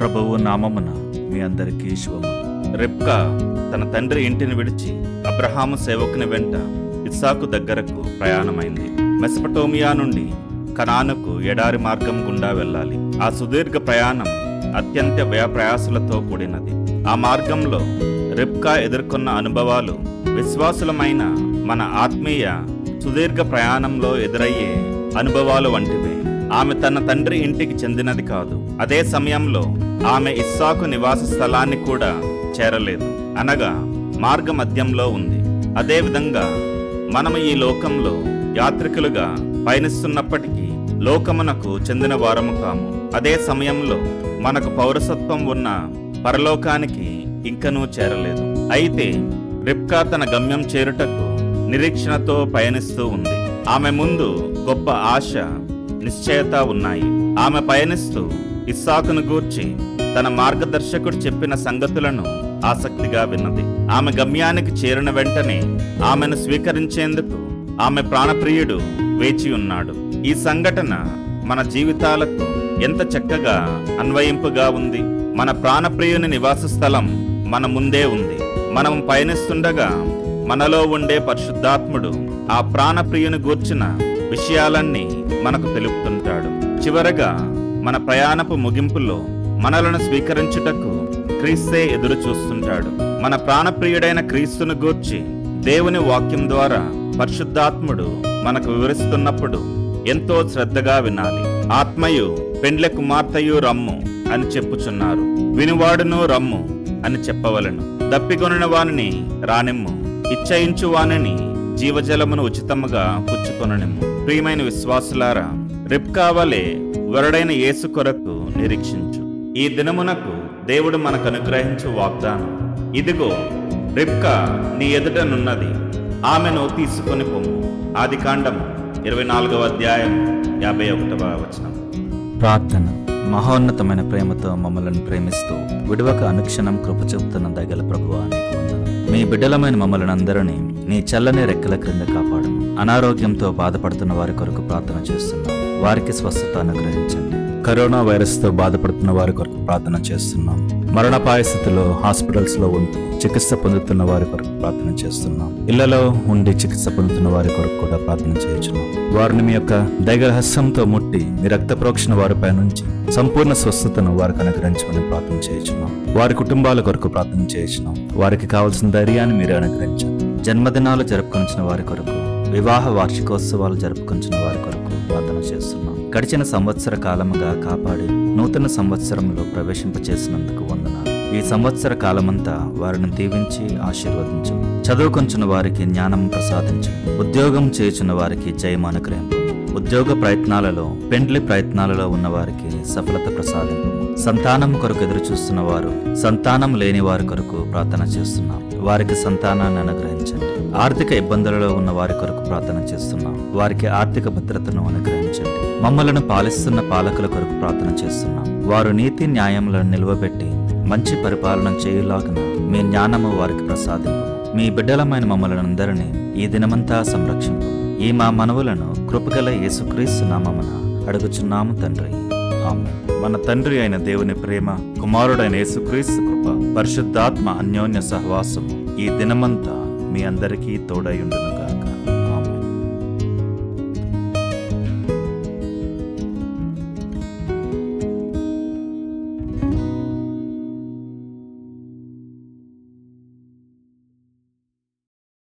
ప్రభువు నామమున మీ అందరికీ శుభము రెబ్కా తన తండ్రి ఇంటిని విడిచి అబ్రహాము సేవకుని వెంట ఇస్సాకు దగ్గరకు ప్రయాణమైంది మెసపటోమియా నుండి కనానుకు ఎడారి మార్గం గుండా వెళ్ళాలి ఆ సుదీర్ఘ ప్రయాణం అత్యంత వ్యయప్రయాసలతో కూడినది ఆ మార్గంలో రెబ్కా ఎదుర్కొన్న అనుభవాలు విశ్వాసులమైన మన ఆత్మీయ సుదీర్ఘ ప్రయాణంలో ఎదురయ్యే అనుభవాలు వంటివే ఆమె తన తండ్రి ఇంటికి చెందినది కాదు అదే సమయంలో ఆమె ఇస్సాకు నివాస స్థలాన్ని కూడా చేరలేదు అనగా మార్గ మధ్యంలో ఉంది అదే విధంగా మనము ఈ లోకంలో యాత్రికులుగా పయనిస్తున్నప్పటికీ లోకమునకు చెందిన వారము కాము అదే సమయంలో మనకు పౌరసత్వం ఉన్న పరలోకానికి ఇంకనూ చేరలేదు అయితే రిప్కా తన గమ్యం చేరుటకు నిరీక్షణతో పయనిస్తూ ఉంది ఆమె ముందు గొప్ప ఆశ నిశ్చయత ఉన్నాయి ఆమె పయనిస్తూ ఇస్సాకును గూర్చి తన మార్గదర్శకుడు చెప్పిన సంగతులను ఆసక్తిగా విన్నది ఆమె గమ్యానికి చేరిన వెంటనే ఆమెను స్వీకరించేందుకు ఆమె ప్రాణప్రియుడు వేచి ఉన్నాడు ఈ సంఘటన మన జీవితాలకు ఎంత చక్కగా అన్వయింపుగా ఉంది మన ప్రాణప్రియుని నివాస స్థలం మన ముందే ఉంది మనం పయనిస్తుండగా మనలో ఉండే పరిశుద్ధాత్ముడు ఆ ప్రాణప్రియుని గూర్చిన విషయాలన్నీ మనకు తెలుపుతుంటాడు చివరగా మన ప్రయాణపు ముగింపులో మనలను స్వీకరించుటకు క్రీస్తే ఎదురు చూస్తుంటాడు మన ప్రాణప్రియుడైన క్రీస్తును గూర్చి దేవుని వాక్యం ద్వారా పరిశుద్ధాత్ముడు మనకు వివరిస్తున్నప్పుడు ఎంతో శ్రద్ధగా వినాలి ఆత్మయు పెండ్ల కుమార్తెయు రమ్ము అని చెప్పుచున్నారు వినువాడును రమ్ము అని చెప్పవలను దప్పికొనిన వానిని రానిమ్ము ఇచ్చయించు వానిని జీవజలమును ఉచితముగా పుచ్చుకొననిమ్ము ప్రియమైన విశ్వాసులారా రిప్కావలే వరుడైన యేసు కొరకు నిరీక్షించు ఈ దినమునకు దేవుడు మనకు అనుగ్రహించు వాగ్దానం ఇదిగో రిప్కా నీ ఎదుటనున్నది ఆమెను తీసుకొని పొమ్ము ఆది కాండము ఇరవై నాలుగవ అధ్యాయం యాభై ఒకటవ వచనం ప్రార్థన మహోన్నతమైన ప్రేమతో మమ్మల్ని ప్రేమిస్తూ విడువక అనుక్షణం కృప చూపుతున్న దగల ప్రభువా నీకు వందనం మీ బిడ్డలమైన మమ్మల్ని అందరినీ నీ చల్లని రెక్కల క్రింద కాపాడము అనారోగ్యంతో బాధపడుతున్న వారి కొరకు ప్రార్థన చేస్తున్నాం వారికి స్వస్థత అనుగ్రహించండి కరోనా వైరస్ తో బాధపడుతున్న వారి కొరకు ప్రార్థన చేస్తున్నాం మరణపాయ స్థితిలో హాస్పిటల్స్ లో ఉంటూ చికిత్స పొందుతున్న వారి కొరకు ప్రార్థన చేస్తున్నాం ఇళ్లలో ఉండి చికిత్స పొందుతున్న వారి కొరకు కూడా ప్రార్థన చేయించున్నాం వారిని మీ యొక్క దైగహస్యంతో ముట్టి మీ రక్త ప్రోక్షణ వారిపై నుంచి సంపూర్ణ స్వస్థతను వారికి అనుగ్రహించమని ప్రార్థన చేయించున్నాం వారి కుటుంబాల కొరకు ప్రార్థన చేయించున్నాం వారికి కావాల్సిన ధైర్యాన్ని మీరు అనుగ్రహించండి జన్మదినాలు జరుపుకొంచిన వారి కొరకు వివాహ వార్షికోత్సవాలు జరుపుకొంచిన వారి కొరకు ప్రార్థన చేస్తున్నాం గడిచిన సంవత్సర కాలముగా కాపాడి నూతన సంవత్సరంలో ప్రవేశింపచేసినందుకు వందనాలు ఈ సంవత్సర కాలమంతా వారిని దీవించి ఆశీర్వదించు చదువుకొంచున్న వారికి జ్ఞానం ప్రసాదించు ఉద్యోగం చేయుచున్న వారికి జయం అనుగ్రహింపు ఉద్యోగ ప్రయత్నాలలో పెండ్లి ప్రయత్నాలలో ఉన్న వారికి సఫలత ప్రసాదింపు సంతానం కొరకు ఎదురు చూస్తున్న వారు సంతానం లేని వారి కొరకు ప్రార్థన చేస్తున్నాం వారికి సంతానాన్ని అనుగ్రహించండి ఆర్థిక ఇబ్బందులలో ఉన్న వారి కొరకు ప్రార్థన చేస్తున్నాం వారికి ఆర్థిక భద్రతను అనుగ్రహించండి మమ్మలను పాలిస్తున్న పాలకుల కొరకు ప్రార్థన చేస్తున్నాం వారు నీతి న్యాయములను నిలువబెట్టి మంచి పరిపాలన చేయులాగున మీ జ్ఞానము వారికి ప్రసాదింపు మీ బిడ్డలమైన మమ్మల్ని అందరినీ ఈ దినమంతా సంరక్షింపు ఈ మా మనవులను కృపగల యేసుక్రీస్తు నామమున అడుగుచున్నాము తండ్రి ఆమె మన తండ్రి అయిన దేవుని ప్రేమ కుమారుడైన యేసుక్రీస్తు కృప పరిశుద్ధాత్మ అన్యోన్య సహవాసము ఈ దినమంతా మీ అందరికీ తోడై ఉండునుగా